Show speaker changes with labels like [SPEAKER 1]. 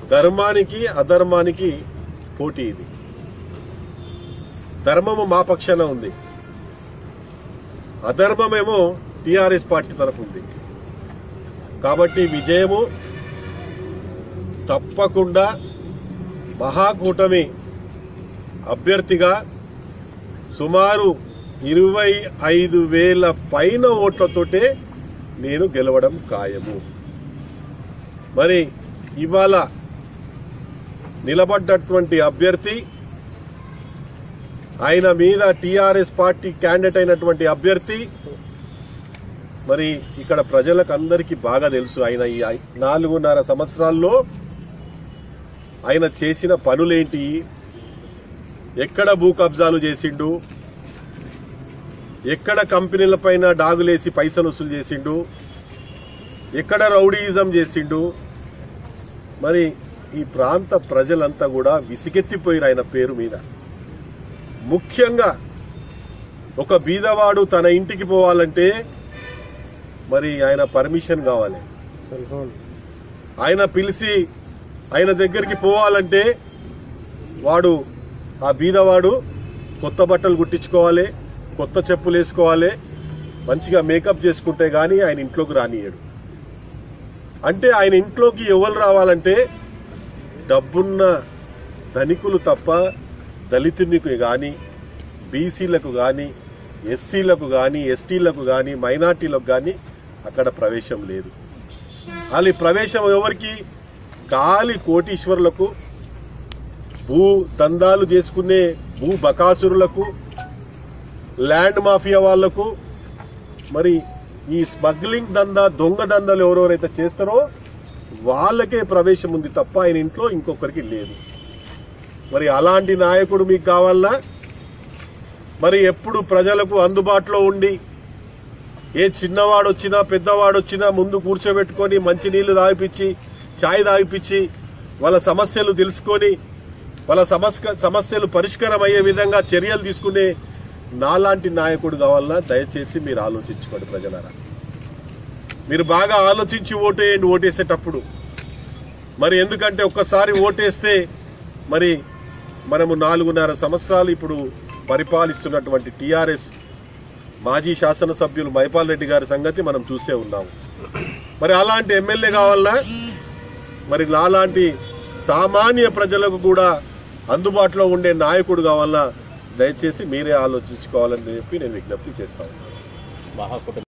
[SPEAKER 1] ధర్మానికి అధర్మానికి పోటీ ఇది ధర్మము మా పక్షాన ఉంది అధర్మమేమో టిఆర్ఎస్ పార్టీ తరఫు ఉంది కాబట్టి విజయము తప్పకుండా మహాకూటమి అభ్యర్థిగా సుమారు ఇరవై ఐదు వేల పైన ఓట్లతోటే నేను గెలవడం ఖాయము మరి ఇవాళ నిలబడ్డటువంటి అభ్యర్థి ఆయన మీద టీఆర్ఎస్ పార్టీ క్యాండిడేట్ అయినటువంటి అభ్యర్థి మరి ఇక్కడ ప్రజలకు అందరికీ బాగా తెలుసు ఆయన ఈ ఐ- నాలుగున్నర సంవత్సరాల్లో ఆయన చేసిన పనులేంటి ఎక్కడ భూ కబ్జాలు చేసిండు ఎక్కడ కంపెనీలపైన డాగులేసి పైసలు వసూలు చేసిండు ఎక్కడ రౌడీయిజం చేసిండు మరి ఈ ప్రాంత ప్రజలంతా కూడా విసిగెత్తిపోయారు ఆయన పేరు మీద ముఖ్యంగా ఒక బీదవాడు తన ఇంటికి పోవాలంటే మరి ఆయన పర్మిషన్ కావాలి ఆయన పిలిచి ఆయన దగ్గరికి పోవాలంటే వాడు ఆ బీదవాడు కొత్త బట్టలు కుట్టించుకోవాలి కొత్త చెప్పులు వేసుకోవాలి మంచిగా మేకప్ చేసుకుంటే గాని ఆయన ఇంట్లోకి రానియడు అంటే ఆయన ఇంట్లోకి ఎవరు రావాలంటే డబ్బున్న ధనికులు తప్ప దళితునికి గాని బీసీలకు గాని ఎస్సీలకు గాని ఎస్టీలకు గాని మైనార్టీలకు గాని అక్కడ ప్రవేశం లేదు వాళ్ళ ప్రవేశం ఎవరికి కాలి కోటీశ్వరులకు భూ దందాలు చేసుకునే భూ బకాసురులకు ల్యాండ్ మాఫియా వాళ్లకు మరి ఈ స్మగ్లింగ్ దందా దొంగ దందాలు ఎవరెవరైతే చేస్తారో వాళ్ళకే ప్రవేశం ఉంది తప్ప ఆయన ఇంట్లో ఇంకొకరికి లేదు మరి అలాంటి నాయకుడు మీకు కావాలన్నా మరి ఎప్పుడు ప్రజలకు అందుబాటులో ఉండి ఏ చిన్నవాడు వచ్చినా పెద్దవాడు వచ్చినా ముందు కూర్చోబెట్టుకొని మంచినీళ్లు తాగిపించి ఛాయ్ తాగిపించి వాళ్ళ సమస్యలు తెలుసుకొని వాళ్ళ సమస్య సమస్యలు పరిష్కారం అయ్యే విధంగా చర్యలు తీసుకునే నాలాంటి నాయకుడు కావాలన్నా దయచేసి మీరు ఆలోచించుకోండి ప్రజలారా మీరు బాగా ఆలోచించి ఓటేయండి ఓటేసేటప్పుడు మరి ఎందుకంటే ఒక్కసారి ఓటేస్తే మరి మనము నాలుగున్నర సంవత్సరాలు ఇప్పుడు పరిపాలిస్తున్నటువంటి టీఆర్ఎస్ మాజీ శాసనసభ్యులు మైపాల్ రెడ్డి గారి సంగతి మనం చూసే ఉన్నాము మరి అలాంటి ఎమ్మెల్యే కావాలన్నా మరి నాలాంటి సామాన్య ప్రజలకు కూడా అందుబాటులో ఉండే నాయకుడు కావాలన్నా దయచేసి మీరే ఆలోచించుకోవాలని చెప్పి నేను విజ్ఞప్తి చేస్తాను
[SPEAKER 2] మహాకూటమి